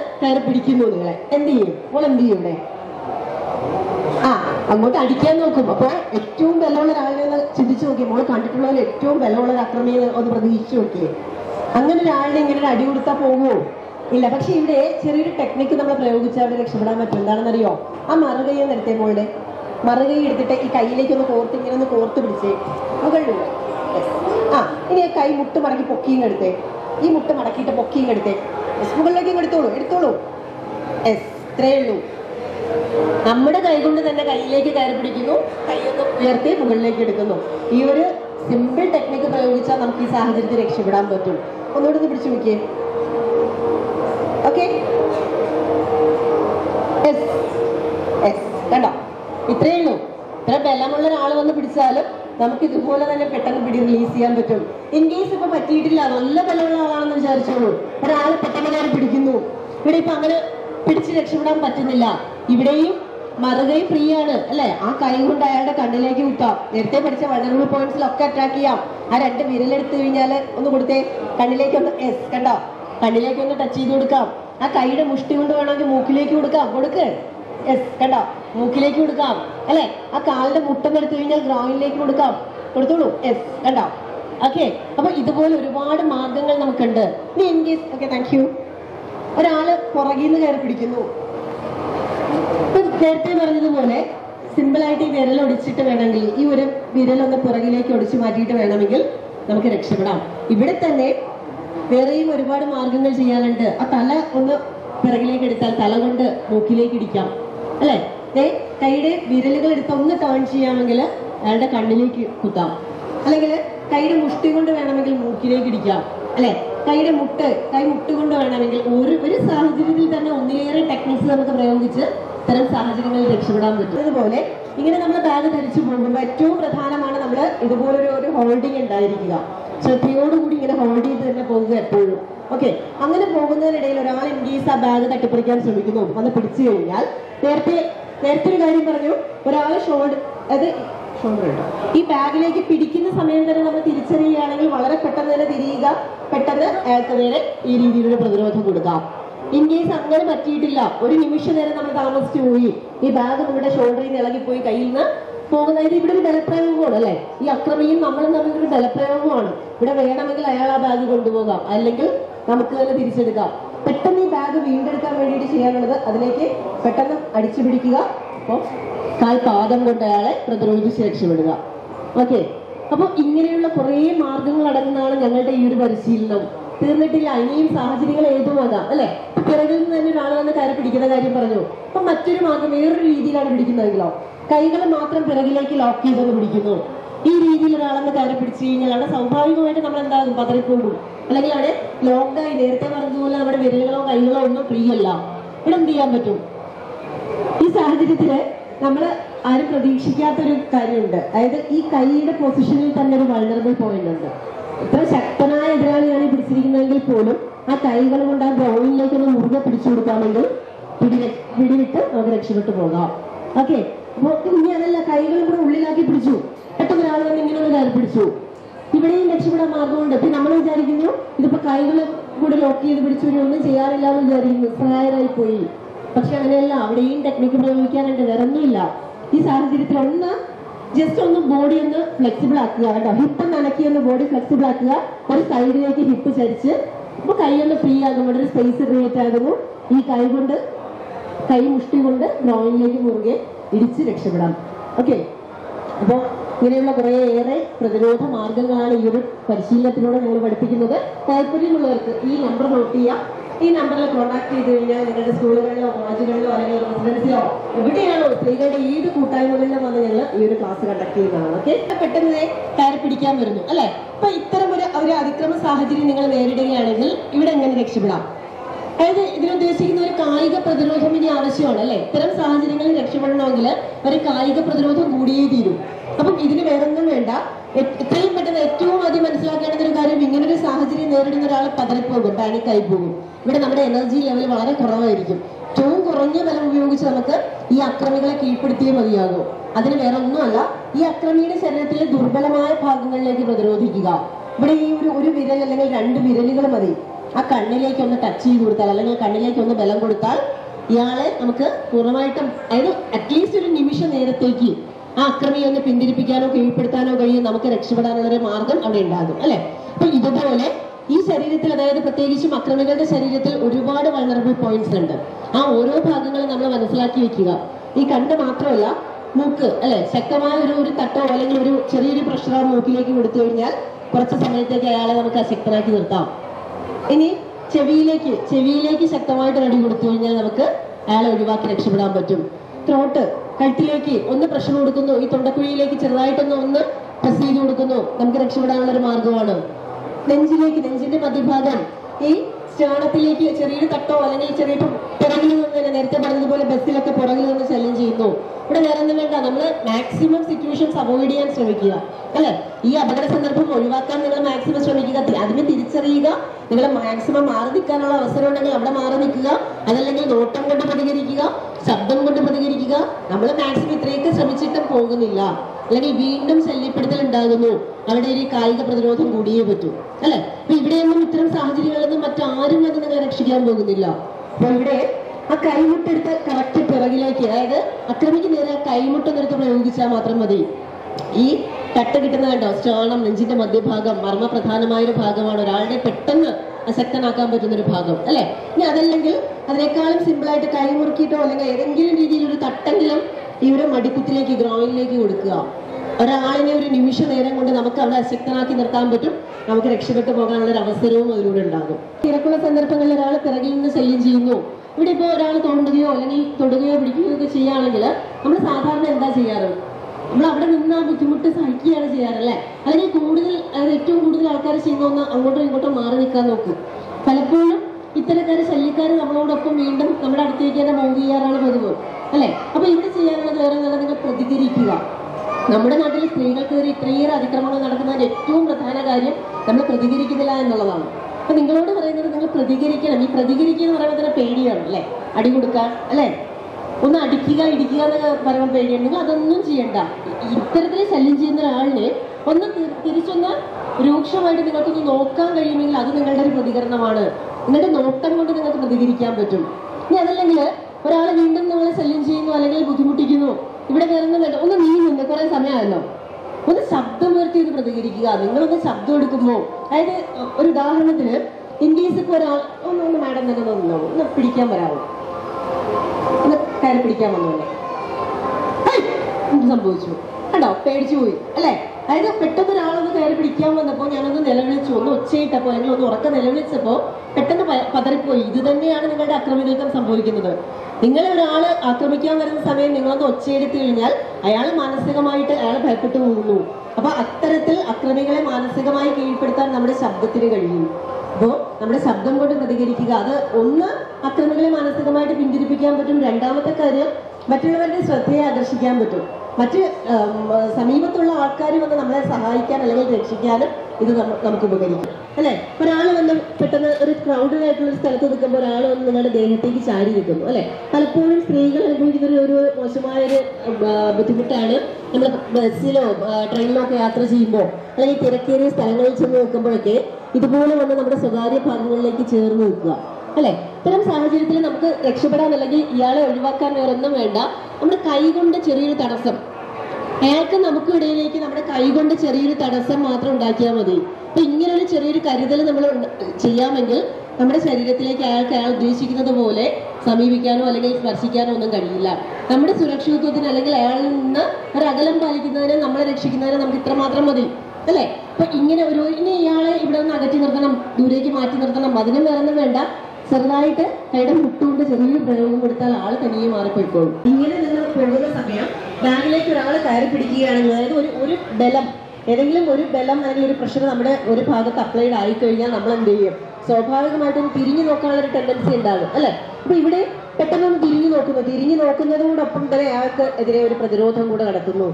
കയറി പിടിക്കുന്നു നിങ്ങളെ എന്ത് ചെയ്യും മോൾ എന്ത് ചെയ്യും ഇവിടെ ആ അങ്ങോട്ട് അടിക്കാൻ നോക്കും അപ്പൊ ഏറ്റവും ബലമുള്ള ഒരാളിനെ ഒന്ന് ചിന്തിച്ചു നോക്കി മോള് കണ്ടിട്ടുള്ളതിൽ ഏറ്റവും ബലമുള്ള ഒരു അക്രമിയെ ഒന്ന് പ്രതീക്ഷിച്ചു നോക്കിയേ അങ്ങനെ ഒരാളിനെ ഇങ്ങനെ ഒരു അടി കൊടുത്താൽ പോകുമോ ഇല്ല പക്ഷെ ഇവിടെ ചെറിയൊരു ടെക്നിക്ക് നമ്മൾ പ്രയോഗിച്ചാൽ അവിടെ രക്ഷപ്പെടാൻ പറ്റും എന്താണെന്നറിയോ ആ മറുകൈ നിർത്തേ മോളുടെ മറുകൈ എടുത്തിട്ട് ഈ കയ്യിലേക്ക് ഒന്ന് കോർത്ത് ഇങ്ങനെ ഒന്ന് കോർത്ത് പിടിച്ചേ മുകളിലൂടെ Yes. ആ ഇനി ആ കൈ മുട്ട് മടക്കി പൊക്കിയും എടുത്തേ ഈ മുട്ട് മടക്കിയിട്ട് പൊക്കിയും എടുത്തേ Yes, മുകളിലേക്ക് എടുത്തോളൂ എടുത്തോളൂ എസ് ഇത്രയേ ഉള്ളൂ നമ്മുടെ കൈ കൊണ്ട് തന്നെ കയ്യിലേക്ക് കയറി പിടിക്കുന്നു കൈയൊന്ന് ഉയർത്തി മുകളിലേക്ക് എടുക്കുന്നു ഈ ഒരു സിമ്പിൾ ടെക്നിക്ക് പ്രയോഗിച്ചാൽ നമുക്ക് ഈ സാഹചര്യത്തിൽ രക്ഷപ്പെടാൻ പറ്റും ഒന്നുകൂടി ഒന്ന് പിടിച്ചു നോക്കിയേ ഓക്കെ കണ്ടോ ഇത്രയേ ഉള്ളൂ ഇത്ര ബലമുള്ള ഒരാൾ വന്ന് പിടിച്ചാലും നമുക്ക് ഇതുപോലെ തന്നെ പെട്ടെന്ന് പിടി റിലീസ് ചെയ്യാൻ പറ്റും ഇൻ കേസ് ഇപ്പൊ പറ്റിയിട്ടില്ല നല്ല ബലമുള്ള ആളാണെന്ന് വിചാരിച്ചോളൂ ഒരാൾ പെട്ടെന്ന് കയറി പിടിക്കുന്നു ഇവിടെ ഇപ്പൊ അങ്ങനെ പിടിച്ച് രക്ഷപ്പെടാൻ പറ്റുന്നില്ല ഇവിടെയും മറുകൈ ഫ്രീ ആണ് അല്ലെ ആ കൈ കൊണ്ട് അയാളുടെ കണ്ണിലേക്ക് കുത്താം നേരത്തെ പഠിച്ച വൾണറബിൾ പോയിന്റ്സിലൊക്കെ അറ്റാക്ക് ചെയ്യാം ആ രണ്ട് വിരലെടുത്ത് കഴിഞ്ഞാൽ ഒന്ന് കൊടുത്തേ കണ്ണിലേക്ക് ഒന്ന് എസ് കണ്ടോ കണ്ണിലേക്ക് ഒന്ന് ടച്ച് ചെയ്ത് കൊടുക്കാം ആ കൈയുടെ മുഷ്ടി കൊണ്ട് വേണമെങ്കിൽ മൂക്കിലേക്ക് കൊടുക്കാം കൊടുക്ക് യെസ് കണ്ടോ മൂക്കിലേക്ക് കൊടുക്കാം അല്ലെ ആ കാലിന്റെ മുട്ടം എടുത്തു കഴിഞ്ഞാൽ ഗ്രോയിലേക്ക് കൊടുക്കാം കൊടുത്തോളൂ യെസ് കണ്ടോ ഓക്കെ അപ്പൊ ഇതുപോലെ ഒരുപാട് മാർഗങ്ങൾ നമുക്കുണ്ട് ഇനി in case okay thank you ഒരാള് പുറകിൽ നിന്ന് കയറി പിടിക്കുന്നു ഇപ്പൊ നേരത്തെ പറഞ്ഞതുപോലെ സിമ്പിൾ ആയിട്ട് ഈ വിരൽ ഒടിച്ചിട്ട് വേണമെങ്കിൽ ഈ ഒരു വിരലൊന്ന് പുറകിലേക്ക് ഒടിച്ചു മാറ്റിയിട്ട് വേണമെങ്കിൽ നമുക്ക് രക്ഷപ്പെടാം ഇവിടെ തന്നെ വേറെയും ഒരുപാട് മാർഗങ്ങൾ ചെയ്യാനുണ്ട് ആ തല ഒന്ന് പിറകിലേക്ക് എടുത്താൽ തല കൊണ്ട് മൂക്കിലേക്ക് ഇടിക്കാം അല്ലെ ദേ കൈയുടെ വിരലുകൾ എടുത്ത് ഒന്ന് ടേൺ ചെയ്യാമെങ്കിൽ അയാളുടെ കണ്ണിലേക്ക് കുത്താം അല്ലെങ്കിൽ കൈയുടെ മുഷ്ടി കൊണ്ട് വേണമെങ്കിൽ മൂക്കിലേക്ക് ഇടിക്കാം അല്ലെ കൈയുടെ മുട്ട് കൈ മുട്ട് കൊണ്ട് വേണമെങ്കിൽ ഒരു ഒരു സാഹചര്യത്തിൽ തന്നെ ഒന്നിലേറെ ടെക്നിക്സ് നമുക്ക് പ്രയോഗിച്ച് ഇത്തരം സാഹചര്യങ്ങളിൽ രക്ഷപ്പെടാൻ പറ്റും അതുപോലെ ഇങ്ങനെ നമ്മൾ ബാഗ് ധരിച്ചു പോകുമ്പോൾ ഏറ്റവും പ്രധാനമാണ് നമ്മൾ ഇതുപോലൊരു ഒരു ഹോൾഡിംഗ് ഉണ്ടായിരിക്കുക ശ്രദ്ധയോടുകൂടി ഇങ്ങനെ ഹോൾഡ് ചെയ്ത് തന്നെ പോകുക എപ്പോഴും ഓക്കെ അങ്ങനെ പോകുന്നതിനിടയിൽ ഒരാൾ ഇൻ കേസ് ആ ബാഗ് തട്ടിപ്പറിക്കാൻ ശ്രമിക്കുന്നു വന്ന് പിടിച്ചു കഴിഞ്ഞാൽ നേരത്തെ നേരത്തെ ഒരു കാര്യം പറഞ്ഞു ഒരാൾ ഷോൾഡർ അത് ഷോൾഡർ ഉണ്ടോ ഈ ബാഗിലേക്ക് പിടിക്കുന്ന സമയം തന്നെ നമ്മൾ തിരിച്ചറിയുകയാണെങ്കിൽ വളരെ പെട്ടെന്ന് തന്നെ തിരിയുക പെട്ടെന്ന് അയാൾക്ക് നേരെ ഈ രീതിയിലുള്ള പ്രതിരോധം കൊടുക്കാം ഇൻ കേസ് അങ്ങനെ പറ്റിയിട്ടില്ല ഒരു നിമിഷ നേരം നമ്മൾ താമസിച്ചു പോയി ഈ ബാഗ് നമ്മുടെ ഷോൾഡറിൽ നിന്ന് ഇളകിപ്പോയി കയ്യിൽ നിന്ന് പോകുന്നത് ഇവിടെ ഒരു ബലപ്രയോഗമാണ് അല്ലെ ഈ അക്രമിയും നമ്മളും തമ്മിൽ ഒരു ബലപ്രയോഗമാണ് ഇവിടെ വേണമെങ്കിൽ അയാൾ ആ ബാഗ് കൊണ്ടുപോകാം അല്ലെങ്കിൽ നമുക്ക് തന്നെ തിരിച്ചെടുക്കാം പെട്ടെന്ന് ഈ ബാഗ് വീണ്ടെടുക്കാൻ വേണ്ടിയിട്ട് ചെയ്യാനുള്ളത് അതിലേക്ക് പെട്ടെന്ന് അടിച്ചു പിടിക്കുക അപ്പോൾ കാൽ പാദം കൊണ്ട് അയാളെ പ്രതിരോധിച്ച് രക്ഷപ്പെടുക ഓക്കെ അപ്പൊ ഇങ്ങനെയുള്ള കുറേ മാർഗങ്ങൾ അടങ്ങുന്നതാണ് ഞങ്ങളുടെ ഈ ഒരു പരിശീലനം തീർന്നിട്ടില്ല ഇനിയും സാഹചര്യങ്ങൾ ഏതുമാകാം അല്ലെ പിറകിൽ നിന്ന് തന്നെ ഒരാൾ വന്ന് കയറി പിടിക്കുന്ന കാര്യം പറഞ്ഞു അപ്പൊ മറ്റൊരു മാർഗം വേറൊരു രീതിയിലാണ് പിടിക്കുന്നതെങ്കിലോ കൈകൾ മാത്രം പിറകിലേക്ക് ലോക്ക് ചെയ്തൊന്ന് പിടിക്കുന്നു ഈ രീതിയിൽ ഒരാളെന്ന് കയറി പിടിച്ചു കഴിഞ്ഞാൽ അവിടെ സ്വാഭാവികമായിട്ട് നമ്മൾ എന്താകും പതറിപ്പോകും അല്ലെങ്കിൽ അവിടെ ലോക്കായി നേരത്തെ പറഞ്ഞതുപോലെ നമ്മുടെ വിരലുകളോ കൈകളോ ഒന്നും ഫ്രീ അല്ല ഇവിടെ എന്ത് ചെയ്യാൻ പറ്റും ഈ സാഹചര്യത്തില് നമ്മൾ ആരും പ്രതീക്ഷിക്കാത്തൊരു കാര്യമുണ്ട് അതായത് ഈ കൈയുടെ പൊസിഷനിൽ തന്നെ ഒരു വൾണറബിൾ പോയിന്റ് ഉണ്ട് ഇത്ര ശക്തനായ എതിരാളിയാണ് ഈ പിടിച്ചിരിക്കുന്നതെങ്കിൽ പോലും ആ കൈകൾ കൊണ്ട് ആ ഗ്രോയിലേക്ക് ഒന്ന് മുറുകെ പിടിച്ചു കൊടുക്കാമെങ്കിൽ പിടി പിടിവിട്ട് നമുക്ക് രക്ഷപ്പെട്ടു പോകാം ഓക്കെ അപ്പൊ ഇനി അതല്ല കൈകളും കൂടെ ഉള്ളിലാക്കി പിടിച്ചു പെട്ടെന്ന് ഒരാൾ തന്നെ ഇങ്ങനെ ഒന്ന് കയറി പിടിച്ചു ഇവിടെയും രക്ഷപ്പെടാൻ മാർഗമുണ്ട് ഇപ്പൊ നമ്മൾ വിചാരിക്കുന്നു ഇതിപ്പോ കൈകൾ കൂടെ ലോക്ക് ചെയ്ത് പിടിച്ചു ഇനി ഒന്നും ചെയ്യാറില്ല എന്ന് വിചാരിക്കുന്നു സഹായരായി പോയി പക്ഷെ അങ്ങനെയല്ല അവിടെയും ടെക്നിക്ക് പ്രയോഗിക്കാനുണ്ട് വേറെ ഒന്നുമില്ല ഈ സാഹചര്യത്തിൽ ഒന്ന് ജസ്റ്റ് ഒന്ന് ബോഡി ഒന്ന് ഫ്ലെക്സിബിൾ ആക്കുക കേട്ടോ ഹിപ്പ് നനക്കി ഒന്ന് ബോഡി ഫ്ലെക്സിബിൾ ആക്കുക ഒരു സൈഡിലേക്ക് ഹിപ്പ് ചരിച്ച് അപ്പൊ കൈ ഒന്ന് ഫ്രീ ആകുമ്പോൾ ഒരു സ്പേസ് ക്രിയേറ്റ് ആകുന്നു ഈ കൈ കൊണ്ട് കൈ മുഷ്ടി കൊണ്ട് ഗ്രോയിനിലേക്ക് മുറുകെ ഇടിച്ച് രക്ഷപ്പെടാം ഓക്കെ അപ്പോൾ ഇങ്ങനെയുള്ള കുറേയേറെ പ്രതിരോധ മാർഗങ്ങളാണ് ഈ ഒരു പരിശീലനത്തിലൂടെ ഞങ്ങൾ പഠിപ്പിക്കുന്നത് താല്പര്യമുള്ളവർക്ക് ഈ നമ്പർ നോട്ട് ചെയ്യാം ഈ നമ്പറിൽ കോൺടാക്ട് ചെയ്ത് കഴിഞ്ഞാൽ നിങ്ങളുടെ സ്കൂളുകളിലോ കോളേജുകളിലോ അല്ലെങ്കിൽ റെസിഡൻസിലോ എവിടെയാണോ സ്ത്രീകളുടെ ഏത് കൂട്ടായ്മകളിലും വന്ന് ഞങ്ങൾ ഈ ഒരു ക്ലാസ് കണ്ടക്ട് ചെയ്യുന്നതാണ് ഓക്കെ പെട്ടെന്ന് ദേ കയറി പിടിക്കാൻ വരുന്നു അല്ലെ അപ്പൊ ഇത്തരം ഒരു ഒരു അതിക്രമ സാഹചര്യം നിങ്ങൾ നേരിടുകയാണെങ്കിൽ ഇവിടെ എങ്ങനെ രക്ഷപ്പെടാം അതായത് ഇതിനുദ്ദേശിക്കുന്ന ഒരു കായിക പ്രതിരോധം ഇനി ആവശ്യമാണ് അല്ലെ ഇത്തരം സാഹചര്യങ്ങളിൽ രക്ഷപ്പെടണമെങ്കിൽ ഒരു കായിക പ്രതിരോധം കൂടിയേ തീരും അപ്പം ഇതിന് വേറൊന്നും വേണ്ട എ- എത്രയും പെട്ടെന്ന് ഏറ്റവും ആദ്യം മനസ്സിലാക്കേണ്ടുന്ന ഒരു കാര്യം ഇങ്ങനെ ഒരു സാഹചര്യം നേരിടുന്ന ഒരാൾ പതറിപ്പോകും പാനിക് ആയി പോകും ഇവിടെ നമ്മുടെ എനർജി ലെവൽ വളരെ കുറവായിരിക്കും ഏറ്റവും കുറഞ്ഞ ബലം ഉപയോഗിച്ച് നമുക്ക് ഈ അക്രമികളെ കീഴ്പ്പെടുത്തിയേ മതിയാകും അതിന് വേറെ ഒന്നുമല്ല ഈ അക്രമിയുടെ ശരീരത്തിലെ ദുർബലമായ ഭാഗങ്ങളിലേക്ക് പ്രതിരോധിക്കുക ഇവിടെ ഈ ഒരു ഒരു വിരൽ അല്ലെങ്കിൽ രണ്ട് വിരലുകൾ മതി ആ കണ്ണിലേക്ക് ഒന്ന് ടച്ച് ചെയ്ത് കൊടുത്താൽ അല്ലെങ്കിൽ കണ്ണിലേക്ക് ഒന്ന് ബലം കൊടുത്താൽ ഇയാളെ നമുക്ക് പൂർണ്ണമായിട്ടും അതായത് അറ്റ്ലീസ്റ്റ് ഒരു നിമിഷ നേരത്തേക്ക് ആ അക്രമിയെ ഒന്ന് പിന്തിരിപ്പിക്കാനോ കീഴ്പ്പെടുത്താനോ കഴിയും നമുക്ക് രക്ഷപ്പെടാനുള്ള ഒരു മാർഗം അവിടെ ഉണ്ടാകും അല്ലെ അപ്പൊ ഇതുപോലെ ഈ ശരീരത്തിൽ അതായത് പ്രത്യേകിച്ചും അക്രമികളുടെ ശരീരത്തിൽ ഒരുപാട് വൾണറബിൾ പോയിന്റ്സ് ഉണ്ട് ആ ഓരോ ഭാഗങ്ങളും നമ്മൾ മനസ്സിലാക്കി വെക്കുക ഈ കണ്ണ് മാത്രമല്ല മൂക്ക് അല്ലെ ശക്തമായ ഒരു ഒരു തട്ടോ അല്ലെങ്കിൽ ഒരു ചെറിയൊരു പ്രഷർ ആ മൂക്കിലേക്ക് കൊടുത്തു കഴിഞ്ഞാൽ കുറച്ച് സമയത്തേക്ക് അയാളെ നമുക്ക് അശക്തനാക്കി നിർത്താം ഇനി ചെവിയിലേക്ക് ചെവിയിലേക്ക് ശക്തമായിട്ട് അടി കൊടുത്തു കഴിഞ്ഞാൽ നമുക്ക് അയാളെ ഒഴിവാക്കി രക്ഷപ്പെടാൻ പറ്റും ത്രോട്ട് കഴുത്തിലേക്ക് ഒന്ന് പ്രഷർ കൊടുക്കുന്നു ഈ തൊണ്ടക്കുഴിയിലേക്ക് ചെറുതായിട്ടൊന്ന് ഒന്ന് പ്രസ് ചെയ്ത് കൊടുക്കുന്നു നമുക്ക് രക്ഷപ്പെടാനുള്ള ഒരു മാർഗമാണ് നെഞ്ചിലേക്ക് നെഞ്ചിന്റെ മധ്യഭാഗം ഈ സ്റ്റാണത്തിലേക്ക് ചെറിയൊരു തട്ടോ അല്ലെങ്കിൽ ചെറിയ ഇപ്പം പുറകിൽ നിന്ന് തന്നെ നേരത്തെ പറഞ്ഞതുപോലെ ബസ്സിലൊക്കെ പുറകിൽ നിന്ന് ശല്യം ചെയ്യുന്നു ഇവിടെ വേറെ ഒന്നും വേണ്ട നമ്മൾ മാക്സിമം സിറ്റുവേഷൻസ് അവോയ്ഡ് ചെയ്യാൻ ശ്രമിക്കുക അല്ലെ ഈ അപകട സന്ദർഭം ഒഴിവാക്കാൻ നിങ്ങൾ മാക്സിമം ശ്രമിക്കുക തി- അതിനെ തിരിച്ചറിയുക നിങ്ങൾ മാക്സിമം മാറി നിൽക്കാനുള്ള അവസരം ഉണ്ടെങ്കിൽ അവിടെ മാറി നിൽക്കുക അതല്ലെങ്കിൽ നോട്ടം കൊണ്ട് പ്രതികരിക്കുക ശബ്ദം കൊണ്ട് പ്രതികരിക്കുക നമ്മൾ മാക്സിമം ഇത്രയൊക്കെ ശ്രമിച്ചിട്ടും പോകുന്നില്ല അല്ലെങ്കിൽ വീണ്ടും ശല്യപ്പെടുത്തൽ ഉണ്ടാകുന്നു അവിടെ ഒരു കായിക പ്രതിരോധം കൂടിയേ പറ്റൂ അല്ലെ അപ്പൊ ഇവിടെയൊന്നും ഇത്തരം സാഹചര്യങ്ങളിലൊന്നും മറ്റാരും വന്ന് നിങ്ങളെ രക്ഷിക്കാൻ പോകുന്നില്ല അപ്പൊ ഇവിടെ ആ കൈമുട്ടെടുത്ത് കറക്റ്റ് പിറകിലേക്ക് അതായത് അക്രമിക്ക് നേരെ ആ കൈമുട്ടെന്നെടുത്ത് പ്രയോഗിച്ചാൽ മാത്രം മതി ഈ തട്ട് കിട്ടുന്ന കണ്ടോ സ്റ്റാണം നെഞ്ചിന്റെ മധ്യഭാഗം മർമ്മപ്രധാനമായ ഒരു ഭാഗമാണ് ഒരാളുടെ പെട്ടെന്ന് അശക്തനാക്കാൻ പറ്റുന്ന ഒരു ഭാഗം അല്ലെ ഇനി അതല്ലെങ്കിൽ അതിനേക്കാളും സിമ്പിൾ ആയിട്ട് കൈ മുറുക്കിയിട്ടോ അല്ലെങ്കിൽ ഏതെങ്കിലും രീതിയിൽ ഒരു തട്ടെങ്കിലും ഈ ഒരു മടിക്കുത്തിലേക്ക് ഗ്രോയിലേക്ക് കൊടുക്കുക ഒരാളിനെ ഒരു നിമിഷ നേരം കൊണ്ട് നമുക്ക് അവിടെ അശക്തനാക്കി നിർത്താൻ പറ്റും നമുക്ക് രക്ഷപ്പെട്ടു പോകാനുള്ള ഒരു അവസരവും അതിലൂടെ ഉണ്ടാകും തിരക്കുള്ള സന്ദർഭങ്ങളിൽ ഒരാൾ പിറകിൽ നിന്ന് ശല്യം ചെയ്യുന്നു ഇവിടെ ഇപ്പോൾ ഒരാൾ തോണ്ടുകയോ അല്ലെങ്കിൽ തൊടുകയോ പിടിക്കുകയോ ഒക്കെ ചെയ്യുകയാണെങ്കിൽ നമ്മൾ സാധാരണ എന്താ ചെയ്യാറ് നമ്മൾ അവിടെ നിന്ന് ആ ബുദ്ധിമുട്ട് സഹിക്കുകയാണ് ചെയ്യാറല്ലേ അല്ലെങ്കിൽ കൂടുതൽ അതായത് ഏറ്റവും കൂടുതൽ ആൾക്കാർ ചെയ്യുന്ന ഒന്ന് അങ്ങോട്ടും ഇങ്ങോട്ടും മാറി നിൽക്കാൻ നോക്കും പലപ്പോഴും ഇത്തരക്കാര് ശല്യക്കാർ നമ്മളോടൊപ്പം വീണ്ടും നമ്മുടെ അടുത്തേക്ക് തന്നെ മൂവ് ചെയ്യാറാണ് പതിവ് അല്ലെ അപ്പൊ ഇവിടെ ചെയ്യാനുള്ളത് വേറെ നല്ല നിങ്ങൾ പ്രതികരിക്കുക നമ്മുടെ നാട്ടിൽ സ്ത്രീകൾക്കെതിരെ ഇത്രയേറെ അതിക്രമങ്ങൾ നടക്കുന്നതിന്റെ ഏറ്റവും പ്രധാന കാര്യം നമ്മൾ പ്രതികരിക്കുന്നില്ല എന്നുള്ളതാണ് അപ്പൊ നിങ്ങളോട് പറയുന്നത് നിങ്ങൾ പ്രതികരിക്കണം ഈ പ്രതികരിക്കുക എന്ന് പറയുന്നത് തന്നെ പേടിയാണ് അല്ലെ അടി കൊടുക്കാൻ അല്ലെ ഒന്ന് അടിക്കുക ഇടിക്കുക എന്നൊക്കെ പറയുമ്പോൾ പേടിയാണ് നിങ്ങൾ അതൊന്നും ചെയ്യണ്ട ഇ- ഇത്തരത്തിൽ ശല്യം ചെയ്യുന്ന ഒരാളിനെ ഒന്ന് തി- തിരിച്ചൊന്ന് രൂക്ഷമായിട്ട് നിങ്ങൾക്കൊന്ന് നോക്കാൻ കഴിയുമെങ്കിൽ അത് നിങ്ങളുടെ ഒരു പ്രതികരണമാണ് നിങ്ങളുടെ നോട്ടം കൊണ്ട് നിങ്ങൾക്ക് പ്രതികരിക്കാൻ പറ്റും ഇനി അതല്ലെങ്കിൽ ഒരാൾ വീണ്ടും നിങ്ങളെ ശല്യം ചെയ്യുന്നു അല്ലെങ്കിൽ ബുദ്ധിമുട്ടിക്കുന്നു ഇവിടെ കയറുന്ന വേണ്ട ഒന്ന് നീ നിന്ന് കുറെ സമയമായല്ലോ ഒന്ന് ശബ്ദം ഉയർത്തി ഒന്ന് പ്രതികരിക്കുക നിങ്ങളൊന്ന് ശബ്ദം എടുക്കുമ്പോൾ അതായത് ഒരു ഉദാഹരണത്തിന് ഇൻ കേസ് ഇപ്പൊ ഒരാൾ ഒന്ന് ഒന്ന് മാഡം തന്നെ ഒന്ന് നിന്നോ ഒന്ന് പിടിക്കാൻ വരാമോ ഒന്ന് കയറി പിടിക്കാൻ വന്നോളെ എന്ത് സംഭവിച്ചു കണ്ടോ പേടിച്ചു പോയി അല്ലെ അതായത് പെട്ടെന്ന് ഒരാളൊന്ന് കയറി പിടിക്കാൻ വന്നപ്പോ ഞാനൊന്ന് നിലവിളിച്ചു ഒന്ന് ഒച്ചയിട്ടപ്പോ അല്ലെങ്കിൽ ഒന്ന് ഉറക്കം നിലവിളിച്ചപ്പോ പെട്ടെന്ന് പ- പതറിപ്പോയി ഇത് തന്നെയാണ് നിങ്ങളുടെ അക്രമികൾക്കും സംഭവിക്കുന്നത് നിങ്ങളെ ഒരാള് ആക്രമിക്കാൻ വരുന്ന സമയം നിങ്ങളൊന്ന് ഒച്ചയെടുത്തു കഴിഞ്ഞാൽ അയാൾ മാനസികമായിട്ട് അയാൾ ഭയപ്പെട്ടു പോകുന്നു അപ്പൊ അത്തരത്തിൽ അക്രമികളെ മാനസികമായി കീഴ്പ്പെടുത്താൻ നമ്മുടെ ശബ്ദത്തിന് കഴിയും അപ്പോ നമ്മുടെ ശബ്ദം കൊണ്ട് പ്രതികരിക്കുക അത് ഒന്ന് അക്രമികളെ മാനസികമായിട്ട് പിന്തിരിപ്പിക്കാൻ പറ്റും രണ്ടാമത്തെ കാര്യം മറ്റുള്ളവരുടെ ശ്രദ്ധയെ ആകർഷിക്കാൻ പറ്റും മറ്റ് ഉം, സമീപത്തുള്ള ആൾക്കാർ വന്ന് നമ്മളെ സഹായിക്കാൻ അല്ലെങ്കിൽ രക്ഷിക്കാനും ഇത് നമ്മ- നമുക്ക് ഉപകരിക്കും അല്ലെ ഒരാൾ വന്ന് പെട്ടെന്ന് ഒരു ക്രൗഡഡ് ആയിട്ടുള്ള ഒരു സ്ഥലത്ത് നിൽക്കുമ്പോൾ ഒരാൾ വന്ന് നിങ്ങളുടെ ദേഹത്തേക്ക് ചാരി നിൽക്കുന്നു അല്ലെ പലപ്പോഴും സ്ത്രീകൾ അനുഭവിക്കുന്ന ഒരു- ഒരു മോശമായ ഒരു ഉം, ആ, ബുദ്ധിമുട്ടാണ് നമ്മൾ ബസ്സിലോ ആ, ട്രെയിനിലോ ഒക്കെ യാത്ര ചെയ്യുമ്പോൾ അല്ലെങ്കിൽ തിരക്കേറിയ സ്ഥലങ്ങളിൽ ചെന്ന് നിൽക്കുമ്പോഴൊക്കെ ഇതുപോലെ വന്ന് നമ്മുടെ സ്വകാര്യ ഭാഗങ്ങളിലേക്ക് ചേർന്ന് നിൽക്കുക അല്ലെ ഇത്തരം സാഹചര്യത്തിൽ നമുക്ക് രക്ഷപ്പെടാൻ അല്ലെങ്കിൽ ഇയാളെ ഒഴിവാക്കാൻ വേറൊന്നും വേണ്ട നമ്മുടെ കൈ കൊണ്ട് ചെറിയൊരു തടസ്സം അയാൾക്ക് നമുക്കും ഇടയിലേക്ക് നമ്മുടെ കൈ കൊണ്ട് ചെറിയൊരു തടസ്സം മാത്രം ഉണ്ടാക്കിയാൽ മതി അപ്പൊ ഇങ്ങനെ ഒരു ചെറിയൊരു കരുതൽ നമ്മൾ ചെയ്യാമെങ്കിൽ നമ്മുടെ ശരീരത്തിലേക്ക് അയാൾക്ക് അയാൾ ഉദ്ദേശിക്കുന്നത് പോലെ സമീപിക്കാനോ അല്ലെങ്കിൽ സ്പർശിക്കാനോ ഒന്നും കഴിയില്ല നമ്മുടെ സുരക്ഷിതത്വത്തിന് അല്ലെങ്കിൽ അയാളിൽ നിന്ന് ഒരു അകലം പാലിക്കുന്നതിന് നമ്മളെ രക്ഷിക്കുന്നതിന് നമുക്ക് ഇത്രമാത്രം മതി അല്ലേ അപ്പൊ ഇങ്ങനെ ഒരു ഇനി ഇയാളെ ഇവിടെ നിന്ന് അകറ്റി നിർത്തണം ദൂരേക്ക് മാറ്റി നിർത്തണം അതിനും വേറൊന്നും വേണ്ട ചെറുതായിട്ട് കൈയുടെ മുട്ടുകൊണ്ട് ചെറിയൊരു പ്രയോഗം കൊടുത്താൽ ആൾ തനിയെ മാറിപ്പോയിക്കോളും ഇങ്ങനെ നിങ്ങൾ പോകുന്ന സമയം ബാഗിലേക്ക് ഒരാൾ കയറി പിടിക്കുകയാണെങ്കിൽ അതായത് ഒരു ഒരു ബലം ഏതെങ്കിലും ഒരു ബലം അല്ലെങ്കിൽ ഒരു പ്രഷർ നമ്മുടെ ഒരു ഭാഗത്ത് അപ്ലൈഡ് ആയി കഴിഞ്ഞാൽ നമ്മൾ എന്ത് ചെയ്യും സ്വാഭാവികമായിട്ടും തിരിഞ്ഞു നോക്കാനുള്ള ഒരു ടെൻഡൻസി ഉണ്ടാകും അല്ലെ അപ്പൊ ഇവിടെ പെട്ടെന്ന് ഒന്ന് തിരിഞ്ഞു നോക്കുന്നു തിരിഞ്ഞു നോക്കുന്നതോടൊപ്പം തന്നെ അയാൾക്ക് എതിരെ ഒരു പ്രതിരോധം കൂടെ നടത്തുന്നു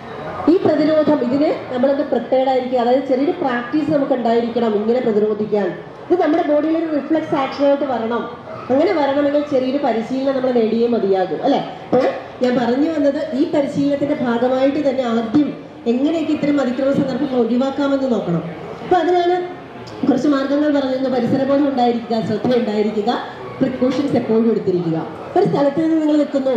ഈ പ്രതിരോധം ഇതിന് നമ്മളൊന്ന് പ്രിപ്പയർഡ് ആയിരിക്കുക അതായത് ചെറിയൊരു പ്രാക്ടീസ് നമുക്ക് ഉണ്ടായിരിക്കണം ഇങ്ങനെ പ്രതിരോധിക്കാൻ ഇത് നമ്മുടെ ബോഡിയിൽ ഒരു റിഫ്ലക്സ് ആക്ഷനായിട്ട് വരണം അങ്ങനെ വരണമെങ്കിൽ ചെറിയൊരു പരിശീലനം നമ്മൾ നേടിയേ മതിയാകും അല്ലെ അപ്പോൾ ഞാൻ പറഞ്ഞു വന്നത് ഈ പരിശീലനത്തിന്റെ ഭാഗമായിട്ട് തന്നെ ആദ്യം എങ്ങനെയൊക്കെ ഇത്തരം അതിക്രമ സന്ദർഭങ്ങൾ ഒഴിവാക്കാമെന്ന് നോക്കണം അപ്പൊ അതിനാണ് കുറച്ച് മാർഗങ്ങൾ പറഞ്ഞിരുന്നു പരിസരബോധം ഉണ്ടായിരിക്കുക ശ്രദ്ധ ഉണ്ടായിരിക്കുക പ്രിക്കോഷൻസ് എപ്പോഴും എടുത്തിരിക്കുക ഒരു സ്ഥലത്ത് നിന്ന് നിങ്ങൾ നിൽക്കുന്നു